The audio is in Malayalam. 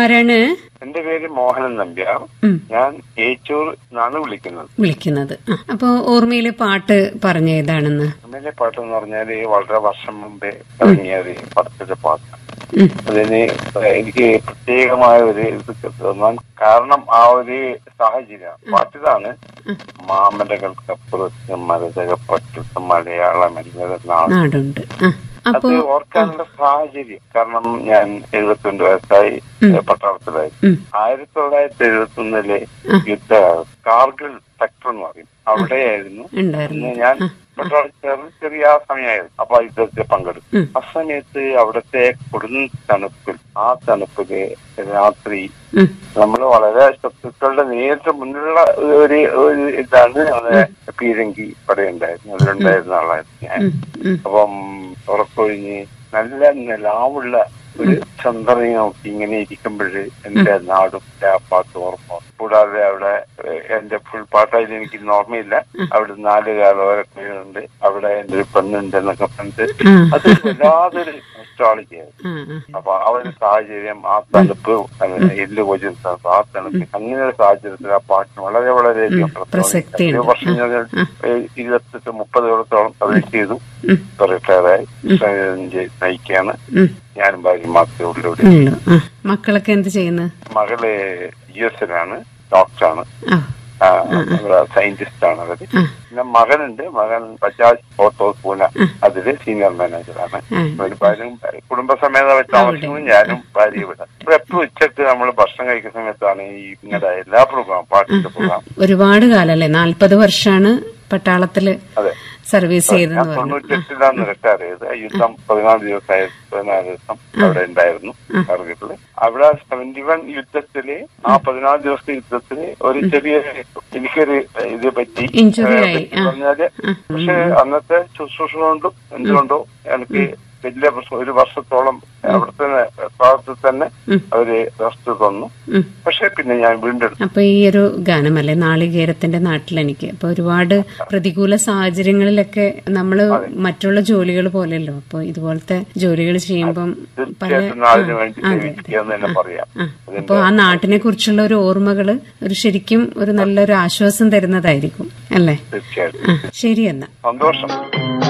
ഇതാരാണ് എന്റെ പേര് മോഹനൻ നമ്പ്യാർ ഉം. ഞാൻ ഏച്ചൂർ നിന്നാണ് വിളിക്കുന്നത് വിളിക്കുന്നത് ആ, അപ്പൊ ഓർമ്മയിലെ പാട്ട് പറഞ്ഞ ഏതാണെന്ന് അമ്മയിലെ പാട്ട് എന്ന് പറഞ്ഞാല് വളരെ വർഷം മുമ്പേ ഇറങ്ങിയ ഒരു പടത്തിലെ പാട്ട് ഉം. അതിന് എനിക്ക് പ്രത്യേകമായ ഒരു ഇത് തോന്നാൻ കാരണം ആ ഒരു സാഹചര്യം പാട്ടിതാണ് മാമലകൾക്കപ്പുറത്ത് മരതകപ്പറ്റത്ത് മലയാളം എന്നത് നാട് നാടുണ്ട് ആ, അത് അപ്പോ ഓർക്കാനുള്ള സാഹചര്യം കാരണം ഞാൻ എഴുപത്തിരണ്ട് വയസ്സായി പട്ടാളത്തിലായി ഉം. ആയിരത്തി തൊള്ളായിരത്തി എഴുപത്തി ഒന്നിലെ യുദ്ധ കാർഗിൽ സെക്ടർ എന്ന് പറയും അവിടെയായിരുന്നു ഉണ്ടായിരുന്നു അന്ന് ഞാൻ പട്ടാളത്തിൽ ചെറിയ ആ സമയമായിരുന്നു അപ്പൊ ആ യുദ്ധത്തിൽ പങ്കെടുത്തു ആ സമയത്ത് അവിടുത്തെ കൊടും തണുപ്പിൽ ആ തണുപ്പില് രാത്രി ഉം. നമ്മൾ വളരെ ശത്രുക്കളുടെ നേരിട്ട് മുന്നിലുള്ള ഒരു ഒരു ഇതാണ് നമ്മുടെ പീരങ്കി പടയുണ്ടായിരുന്നു അതിലുണ്ടായിരുന്ന ആളായിരുന്നു ഞാൻ ഉം, ഉം. അപ്പം ഉറക്കൊഴിഞ്ഞ് നല്ല നിലാവുള്ള ഒരു ചന്ദ്രനെ നോക്കി ഇങ്ങനെ ഇരിക്കുമ്പോൾ എന്റെ നാടും എന്റെ ആ പാട്ട് ഓർമ്മ കൂടാതെ അവിടെ ഏഹ്, എന്റെ ഫുൾ പാട്ടായിട്ട് എനിക്ക് ഇന്ന് ഓർമ്മയില്ല അവിടെ നാല് കാലോരക്കുണ്ട് അവിടെ എന്റെ ഒരു പെണ്ണുണ്ട് എന്നൊക്കെ പറഞ്ഞിട്ട് ആ. അത് വല്ലാതൊരു നൊസ്റ്റാളജിയായിരുന്നു ആ, ആ. അപ്പൊ ആ ഒരു സാഹചര്യം ആ തണുപ്പ് എല്ല് കൊച്ചു തണുപ്പ് ആ തണുപ്പ് അങ്ങനെ ഒരു സാഹചര്യത്തിൽ ആ പാട്ടിന് വളരെ വളരെയധികം പ്രസക്തിയുണ്ട്. ഒരു വർഷം ഞാൻ ഏഹ്, ഇരുപത്തെട്ട് മുപ്പത് കൊല്ലത്തോളം സർവീസ് ചെയ്തു ഉം. ഇപ്പൊ റിട്ടയർഡായി നയിക്കാണ് ഉം. ഞാനും ഭാര്യ മാത്രമേ ഉള്ളൂ ഇവിടെ. ഉള്ളു ആ മക്കളൊക്കെ എന്ത് ചെയ്യുന്നു മകള് യു എസിലാണ് ഡോക്ടറാണ് ആ സയന്റിസ്റ്റ് ആണ് അവര് ആ. പിന്നെ മകനുണ്ട് മകൻ ബജാജ് ഓട്ടോസ് പൂന അതില് സീനിയർ മാനേജറാണ് ആ. ഒരു ഭാര്യയും കുടുംബസമേത താമസിക്കുന്നു ഞാനും ഭാര്യ ഇവിടെ ഇപ്പൊ എപ്പോഴും ഉച്ചക്ക് നമ്മൾ ഭക്ഷണം കഴിക്കുന്ന സമയത്താണ് ഈ ഇങ്ങനെ എല്ലാ പ്രോഗ്രാം പാട്ടിന്റെ പ്രോഗ്രാം ഒരുപാട് കാലല്ലേ നാൽപ്പത് വർഷാണ് പട്ടാളത്തില് അതെ സർവീസ് ഞാൻ ചെയ്തെന്ന് പറഞ്ഞു തൊണ്ണൂറ്റെട്ടിലാണ് റിട്ടയർ ചെയ്തത് യുദ്ധം പതിനാല് ദിവസമായി പതിനാല് ദിവസം അവിടെ ഉണ്ടായിരുന്നു കാർഗിലില് അവിടെ സെവന്റി വൺ യുദ്ധത്തില് ആ പതിനാല് ദിവസത്തെ യുദ്ധത്തില് ഒരു ചെറിയ എനിക്കൊരു ഇത് പറ്റി Injury ഏഹ് ആയി, പറ്റി ആ. പറഞ്ഞാല് പക്ഷെ അന്നത്തെ ശുശ്രൂഷ കൊണ്ടും എന്തുകൊണ്ടോ എനിക്ക് വലിയ പ്രശ്നം ഒരു വർഷത്തോളം അവിടെ തന്നെ ഭാഗത്ത് തന്നെ ഉം. അവര് റെസ്റ്റ് തന്നു ഉം. പക്ഷെ പിന്നെ ഞാൻ വീണ്ടെടുത്തു അപ്പൊ ഈ ഒരു ഗാനമല്ലേ നാളികേരത്തിന്റെ നാട്ടിലെനിക്ക് അപ്പൊ ഒരുപാട് പ്രതികൂല സാഹചര്യങ്ങളിലൊക്കെ നമ്മള് മറ്റുള്ള ജോലികൾ പോലെയല്ലോ അപ്പൊ ഇതുപോലത്തെ ജോലികൾ ചെയ്യുമ്പം പല തീർച്ചയായിട്ടും നാടിന് ആ, വേണ്ടി അതെ ജീവിക്കുക എന്ന് തന്നെ പറയാം ആ, അപ്പൊ ആ നാട്ടിനെ കുറിച്ചുള്ള ഒരു ഓർമ്മകള് ഒരു ശരിക്കും ഒരു നല്ലൊരു ആശ്വാസം തരുന്നതായിരിക്കും അല്ലേ തീർച്ചയായിട്ടും ആ ശരി എന്നാ സന്തോഷം